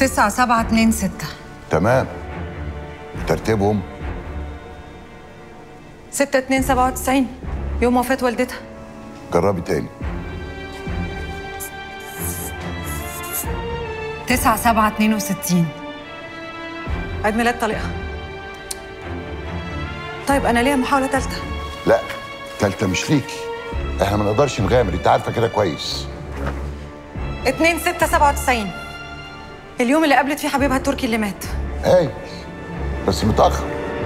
تسعة سبعة اتنين ستة تمام ترتيبهم ستة اتنين سبعة وتسعين يوم وفاة والدتها جربي تاني تسعة سبعة اتنين وستين عيد ميلاد طليقها طيب أنا ليا محاولة تالتة لا تالتة مش ليكي احنا ما نقدرش نغامر انت عارفه كده كويس اتنين ستة سبعة وتسعين اليوم اللي قابلت فيه حبيبها التركي اللي مات هاي بس متاخر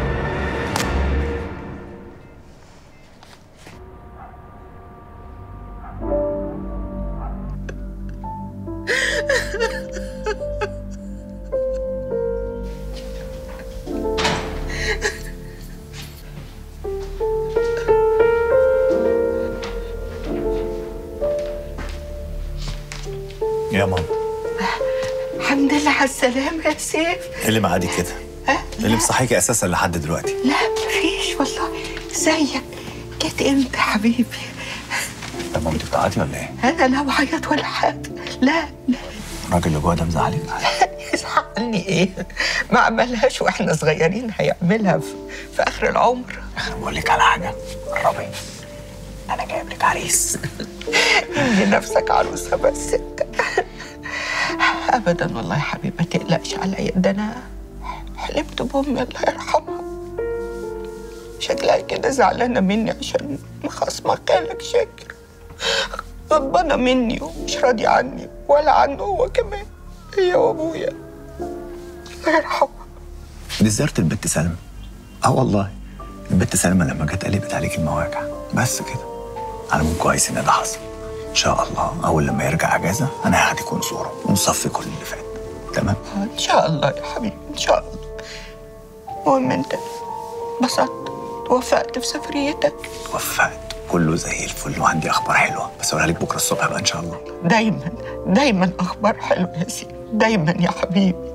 يا ماما الحمد لله على السلامة يا سيف ايه اللي معادي كده؟ ها؟ ايه اللي مصحيكي اساسا لحد دلوقتي؟ لا مفيش والله زيك جيت امتى حبيبي طب مامتي بتاعتي ولا ايه؟ انا لا بعيط ولا حاجة لا لا الراجل اللي جوه ده مزعلك؟ يزعلني ايه ما عملهاش واحنا صغيرين هيعملها في, في اخر العمر بقول لك على حاجه قربي انا جايب لك عريس ادي نفسك عروسة بس انت ابدا والله يا حبيبي ما تقلقش عليا ده انا حلمت بامي الله يرحمها شكلها كده زعلانه مني عشان مخاصمه خالك شاكر غضبانه مني ومش راضيه عني ولا عنه هو كمان هي وابويا الله يرحمها دي زياره البت سلمى اه والله البت سلمى لما جت قلبت عليك المواجع بس كده انا من كويس ان ده حصل ان شاء الله اول لما يرجع اجازه انا هاخدك ونزوره ونصفي كل اللي فات تمام ان شاء الله يا حبيبي ان شاء الله المهم انت بسطت وفقت في سفريتك وفقت كله زي الفل وعندي اخبار حلوه بس اقولها لك بكره الصبح بقى ان شاء الله دايما دايما اخبار حلوه يا سيدي دايما يا حبيبي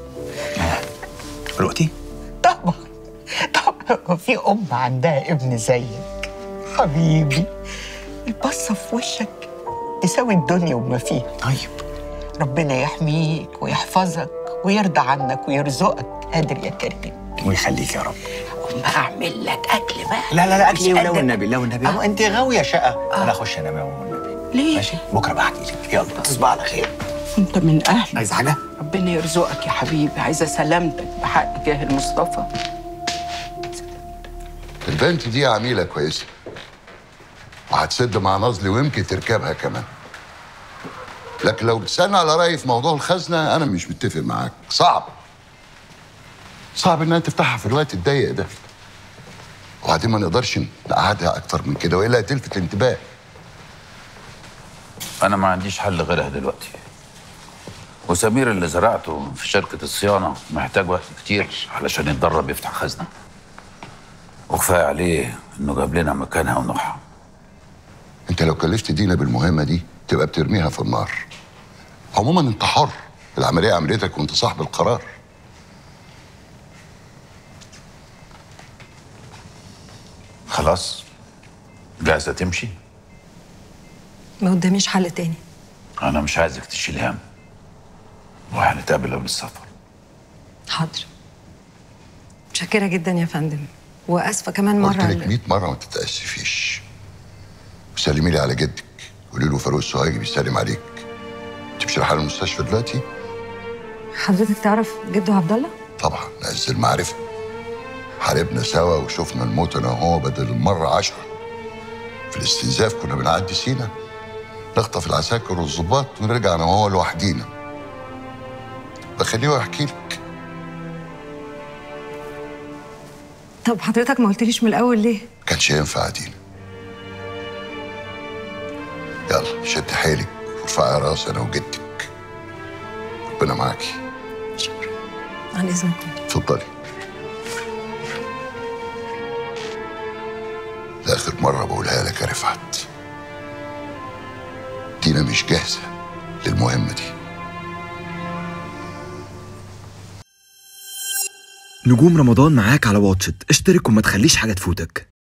رؤتي طبعا طبعا في ام عندها ابن زيك حبيبي البصه في وشك تساوي الدنيا وما فيها طيب ربنا يحميك ويحفظك ويرضى عنك ويرزقك قادر يا كريم ويخليك يا رب أم هعمل لك اكل بقى لا لا لا مش اكلي ولو قادر. النبي لو النبي آه. انت غاويه شقه انا اخش انام يا ماما النبي ليه ماشي بكره بقى احكي لك يلا تصبح على خير انت من اهلي عايز حاجه ربنا يرزقك يا حبيبي عايزه سلامتك بحق جاه المصطفى البنت دي عميله كويسه وهتسد مع نازلي ويمكن تركبها كمان لكن لو بتسالني على رايي في موضوع الخزنه انا مش متفق معاك صعب صعب انها تفتحها في الوقت الضيق ده وبعدين ما نقدرش نقعدها اكتر من كده والا هتلفت الانتباه انا ما عنديش حل غيرها دلوقتي وسمير اللي زرعته في شركة الصيانة محتاج وقت كتير علشان يتدرب يفتح خزنة وكفاية عليه انه جاب لنا مكانها ونوعها انت لو كلفت دينا بالمهمه دي تبقى بترميها في النار عموما انت حر العمليه عمليتك وانت صاحب القرار خلاص جاهزة تمشي ما قداميش حل تاني انا مش عايزك تشيل هم وهنتقابل قبل السفر حاضر متشكرة جدا يا فندم واسفة كمان قلت مرة لك اللي- 100 مره ما تتاسفيش وسلمي لي على جدك قولي له فاروق السوهاجي بيسلم عليك انت مش رايحه المستشفى دلوقتي حضرتك تعرف جده عبد الله؟ طبعا عز المعرفه حاربنا سوا وشفنا الموت انا وهو بدل المره عشرة في الاستنزاف كنا بنعدي سينا نخطف العساكر والظباط ونرجع انا وهو لوحدينا بخليه يحكي لك طب حضرتك ما قلتليش من الاول ليه؟ كانش ينفع دينا يلا شد حيلك وارفعي راس انا وجدك ربنا معاكي شكرا عن اذنكم اتفضلي ده اخر مره بقولها لك يا رفعت دينا مش جاهزه للمهمه دي نجوم رمضان معاك على واتشت اشترك وما تخليش حاجة تفوتك